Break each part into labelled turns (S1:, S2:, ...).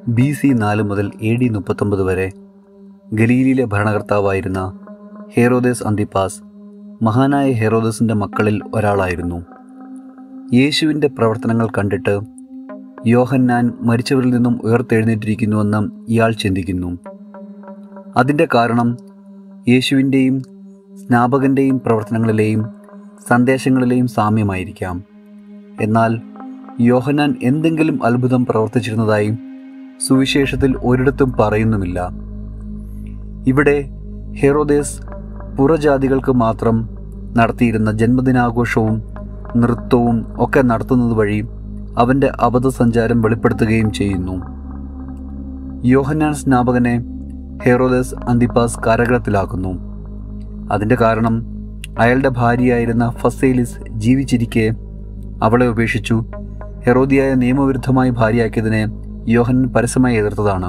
S1: B C നാല് മുതൽ A D മുപ്പത്തൊമ്പത് വരെ ഗലീലിയിലെ ഭരണകർത്താവായിരുന്ന ഹെറോദേസ് അന്തിപ്പാസ് മഹാനായ ഹെറോദസിൻ്റെ മക്കളിൽ ഒരാളായിരുന്നു യേശുവിൻ്റെ പ്രവർത്തനങ്ങൾ കണ്ടിട്ട് യോഹന്നാൻ മരിച്ചവരിൽ നിന്നും ഉയർത്തെഴുന്നേറ്റിരിക്കുന്നുവെന്ന് ഇയാൾ ചിന്തിക്കുന്നു അതിൻ്റെ കാരണം യേശുവിൻ്റെയും സ്നാപകൻ്റെയും പ്രവർത്തനങ്ങളിലെയും സന്ദേശങ്ങളിലെയും സാമ്യമായിരിക്കാം എന്നാൽ യോഹന്നാൻ എന്തെങ്കിലും അത്ഭുതം പ്രവർത്തിച്ചിരുന്നതായി സുവിശേഷത്തിൽ ഒരിടത്തും പറയുന്നുമില്ല ഇവിടെ ഹെറോദേസ് പുറജാതികൾക്ക് മാത്രം നടത്തിയിരുന്ന ജന്മദിനാഘോഷവും നൃത്തവും ഒക്കെ നടത്തുന്നത് വഴി അവൻ്റെ അബദ്ധസഞ്ചാരം വെളിപ്പെടുത്തുകയും ചെയ്യുന്നു യോഹന്നാൻ സ്നാപകനെ ഹെറോദേസ് അന്തിപ്പാസ് കാരാഗ്രഹത്തിലാക്കുന്നു അതിൻ്റെ കാരണം അയാളുടെ ഭാര്യയായിരുന്ന ഫസേലിസ് ജീവിച്ചിരിക്കെ അവളെ ഉപേക്ഷിച്ചു ഹെറോദിയായ നിയമവിരുദ്ധമായി ഭാര്യയാക്കിയതിനെ യോഹൻ പരസ്യമായി എതിർത്തതാണ്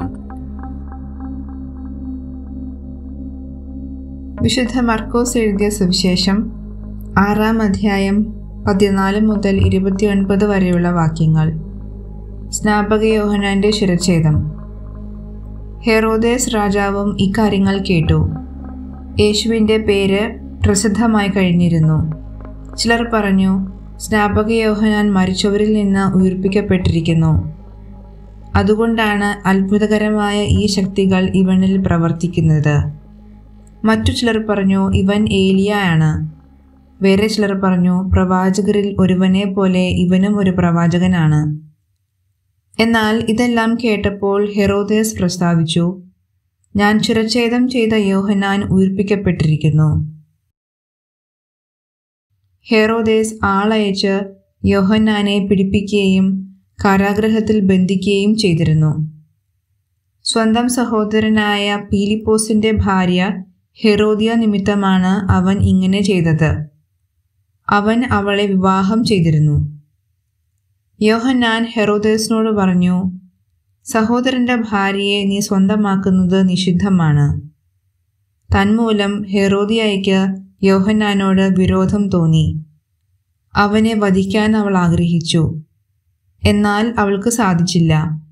S2: വിശുദ്ധ മർക്കോസ് എഴുതിയ സുവിശേഷം ആറാം അധ്യായം പതിനാല് മുതൽ ഇരുപത്തിയൊൻപത് വരെയുള്ള വാക്യങ്ങൾ സ്നാപക യോഹനാന്റെ ശിരച്ഛേദം ഹെറോദേസ് രാജാവും ഇക്കാര്യങ്ങൾ കേട്ടു യേശുവിൻ്റെ പേര് പ്രസിദ്ധമായി കഴിഞ്ഞിരുന്നു ചിലർ പറഞ്ഞു സ്നാപക യോഹനാൻ മരിച്ചവരിൽ നിന്ന് ഉയർപ്പിക്കപ്പെട്ടിരിക്കുന്നു അതുകൊണ്ടാണ് അത്ഭുതകരമായ ഈ ശക്തികൾ ഇവനിൽ പ്രവർത്തിക്കുന്നത് മറ്റു ചിലർ പറഞ്ഞു ഇവൻ ഏലിയ ആണ് വേറെ ചിലർ പറഞ്ഞു പ്രവാചകരിൽ ഒരുവനെ പോലെ ഇവനും ഒരു പ്രവാചകനാണ് എന്നാൽ ഇതെല്ലാം കേട്ടപ്പോൾ ഹെറോദേസ് പ്രസ്താവിച്ചു ഞാൻ ചുരച്ഛേദം ചെയ്ത യോഹനാൻ ഉയർപ്പിക്കപ്പെട്ടിരിക്കുന്നു ഹെറോദേസ് ആളയച്ച് യോഹന്നാനെ പിടിപ്പിക്കുകയും കാരാഗ്രഹത്തിൽ ബന്ധിക്കുകയും ചെയ്തിരുന്നു സ്വന്തം സഹോദരനായ പീലിപ്പോസിന്റെ ഭാര്യ ഹെറോദിയ നിമിത്തമാണ് അവൻ ഇങ്ങനെ ചെയ്തത് അവൻ അവളെ വിവാഹം ചെയ്തിരുന്നു യോഹന്നാൻ ഹെറോദേസിനോട് പറഞ്ഞു സഹോദരന്റെ ഭാര്യയെ നീ സ്വന്തമാക്കുന്നത് നിഷിദ്ധമാണ് തന്മൂലം ഹെറോദിയായിക്ക് യോഹന്നാനോട് വിരോധം തോന്നി അവനെ വധിക്കാൻ അവൾ ആഗ്രഹിച്ചു എന്നാൽ അവൾക്ക് സാധിച്ചില്ല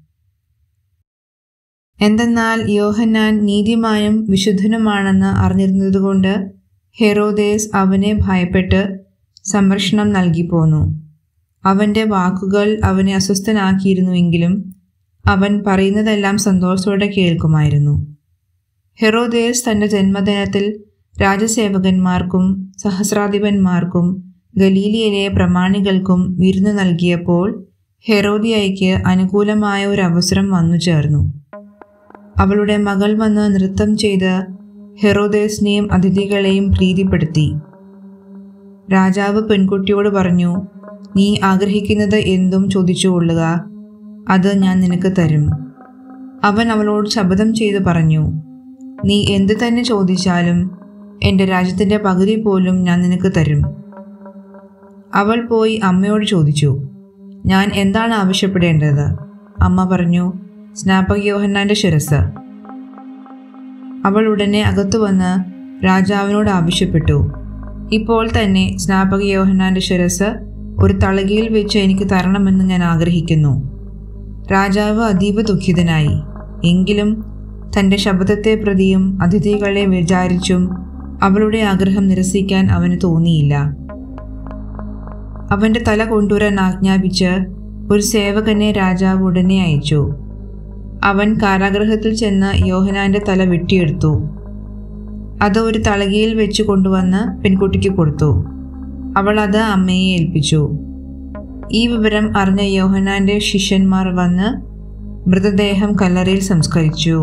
S2: എന്തെന്നാൽ യോഹന്നാൻ നീതിമാനും വിശുദ്ധനുമാണെന്ന് അറിഞ്ഞിരുന്നതുകൊണ്ട് ഹെറോദേസ് അവനെ ഭയപ്പെട്ട് സംരക്ഷണം നൽകി പോന്നു അവൻ്റെ വാക്കുകൾ അവനെ അസ്വസ്ഥനാക്കിയിരുന്നുവെങ്കിലും അവൻ പറയുന്നതെല്ലാം സന്തോഷത്തോടെ കേൾക്കുമായിരുന്നു ഹെറോദേസ് തൻ്റെ ജന്മദിനത്തിൽ രാജസേവകന്മാർക്കും സഹസ്രാധിപന്മാർക്കും ഗലീലിയയിലെ പ്രമാണികൾക്കും വിരുന്നു നൽകിയപ്പോൾ ഹെറോദിയയ്ക്ക് അനുകൂലമായ ഒരു അവസരം വന്നു ചേർന്നു അവളുടെ മകൾ വന്ന് നൃത്തം ചെയ്ത് ഹെറോദേസിനെയും അതിഥികളെയും പ്രീതിപ്പെടുത്തി രാജാവ് പെൺകുട്ടിയോട് പറഞ്ഞു നീ ആഗ്രഹിക്കുന്നത് എന്തും ചോദിച്ചുകൊള്ളുക അത് ഞാൻ നിനക്ക് തരും അവൻ അവളോട് ശപഥം ചെയ്തു പറഞ്ഞു നീ എന്ത് തന്നെ ചോദിച്ചാലും എൻ്റെ രാജ്യത്തിൻ്റെ പകുതി പോലും ഞാൻ നിനക്ക് തരും അവൾ പോയി അമ്മയോട് ചോദിച്ചു ഞാൻ എന്താണ് ആവശ്യപ്പെടേണ്ടത് അമ്മ പറഞ്ഞു സ്നാപക യോഹന്നാന്റെ ശിരസ് അവൾ ഉടനെ അകത്തു വന്ന് രാജാവിനോട് ആവശ്യപ്പെട്ടു ഇപ്പോൾ തന്നെ സ്നാപക യോഹന്നാന്റെ ശിരസ് ഒരു തളകയിൽ വെച്ച് എനിക്ക് തരണമെന്ന് ഞാൻ ആഗ്രഹിക്കുന്നു രാജാവ് അതീവ ദുഃഖിതനായി എങ്കിലും തൻ്റെ ശബ്ദത്തെ പ്രതിയും അതിഥികളെ വിചാരിച്ചും അവളുടെ ആഗ്രഹം നിരസിക്കാൻ അവന് തോന്നിയില്ല അവന്റെ തല കൊണ്ടുവരാൻ ആജ്ഞാപിച്ച് ഒരു സേവകനെ രാജാവ് ഉടനെ അയച്ചു അവൻ കാരാഗ്രഹത്തിൽ ചെന്ന് യോഹനാന്റെ തല വെട്ടിയെടുത്തു അത് ഒരു തളകയിൽ വെച്ച് കൊണ്ടുവന്ന് പെൺകുട്ടിക്ക് കൊടുത്തു അവൾ അത് അമ്മയെ ഏൽപ്പിച്ചു ഈ വിവരം അറിഞ്ഞ യോഹനാന്റെ ശിഷ്യന്മാർ വന്ന് മൃതദേഹം കല്ലറയിൽ സംസ്കരിച്ചു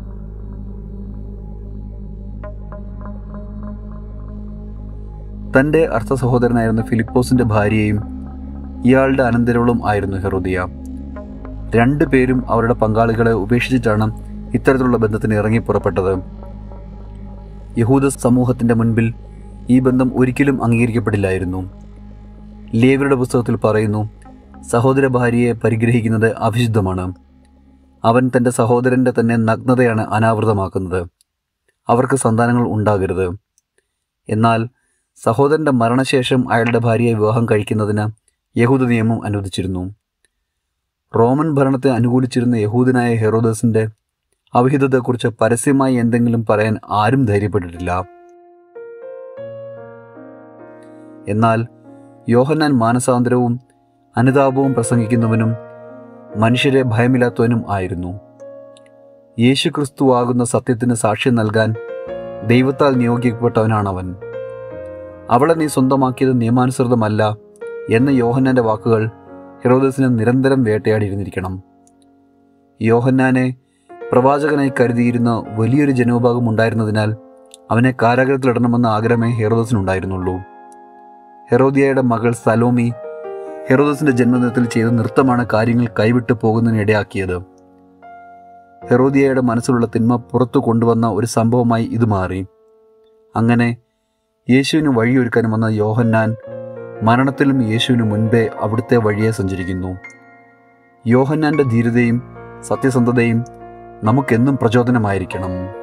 S1: തൻ്റെ അർത്ഥ സഹോദരനായിരുന്ന ഫിലിപ്പോസിൻ്റെ ഭാര്യയും ഇയാളുടെ അനന്തരവളും ആയിരുന്നു ഹെറോദിയ രണ്ടു പേരും അവരുടെ പങ്കാളികളെ ഉപേക്ഷിച്ചിട്ടാണ് ഇത്തരത്തിലുള്ള ബന്ധത്തിന് ഇറങ്ങി പുറപ്പെട്ടത് യഹൂദ സമൂഹത്തിൻ്റെ മുൻപിൽ ഈ ബന്ധം ഒരിക്കലും അംഗീകരിക്കപ്പെടില്ലായിരുന്നു ലേവരുടെ പുസ്തകത്തിൽ പറയുന്നു സഹോദര ഭാര്യയെ പരിഗ്രഹിക്കുന്നത് അവിശുദ്ധമാണ് അവൻ തൻ്റെ സഹോദരൻ്റെ തന്നെ നഗ്നതയാണ് അനാവൃതമാക്കുന്നത് അവർക്ക് സന്താനങ്ങൾ ഉണ്ടാകരുത് എന്നാൽ സഹോദരൻ്റെ മരണശേഷം അയാളുടെ ഭാര്യയെ വിവാഹം കഴിക്കുന്നതിന് യഹൂദ നിയമം അനുവദിച്ചിരുന്നു റോമൻ ഭരണത്തെ അനുകൂലിച്ചിരുന്ന യഹൂദനായ ഹെറോദസിന്റെ അവിഹിതത്തെക്കുറിച്ച് പരസ്യമായി എന്തെങ്കിലും പറയാൻ ആരും ധൈര്യപ്പെട്ടിട്ടില്ല എന്നാൽ യോഹന്നാൻ മാനസാന്തരവും അനുതാപവും പ്രസംഗിക്കുന്നവനും മനുഷ്യരെ ഭയമില്ലാത്തവനും ആയിരുന്നു യേശു ക്രിസ്തുവാകുന്ന സത്യത്തിന് സാക്ഷ്യം നൽകാൻ ദൈവത്താൽ നിയോഗിക്കപ്പെട്ടവനാണവൻ അവളെ നീ സ്വന്തമാക്കിയത് നിയമാനുസൃതമല്ല എന്ന യോഹന്നാന്റെ വാക്കുകൾ ഹെറോദസിനെ നിരന്തരം വേട്ടയാടിയിരുന്നിരിക്കണം യോഹന്നാനെ പ്രവാചകനായി കരുതിയിരുന്ന വലിയൊരു ജനവിഭാഗം ഉണ്ടായിരുന്നതിനാൽ അവനെ കാരാഗ്രഹത്തിലിടണമെന്ന ആഗ്രഹമേ ഹെറോദസിനുണ്ടായിരുന്നുള്ളൂ ഹെറോദിയയുടെ മകൾ സലോമി ഹെറോദസിന്റെ ജന്മദിനത്തിൽ ചെയ്ത നൃത്തമാണ് കാര്യങ്ങൾ കൈവിട്ടു പോകുന്നതിന് ഇടയാക്കിയത് ഹെറോദിയയുടെ മനസ്സിലുള്ള തിന്മ പുറത്തു കൊണ്ടുവന്ന ഒരു സംഭവമായി ഇത് മാറി അങ്ങനെ യേശുവിന് വഴിയൊരുക്കാൻ വന്ന യോഹന്നാൻ മരണത്തിലും യേശുവിന് മുൻപേ അവിടുത്തെ വഴിയെ സഞ്ചരിക്കുന്നു യോഹന്നാന്റെ ധീരതയും സത്യസന്ധതയും നമുക്കെന്നും പ്രചോദനമായിരിക്കണം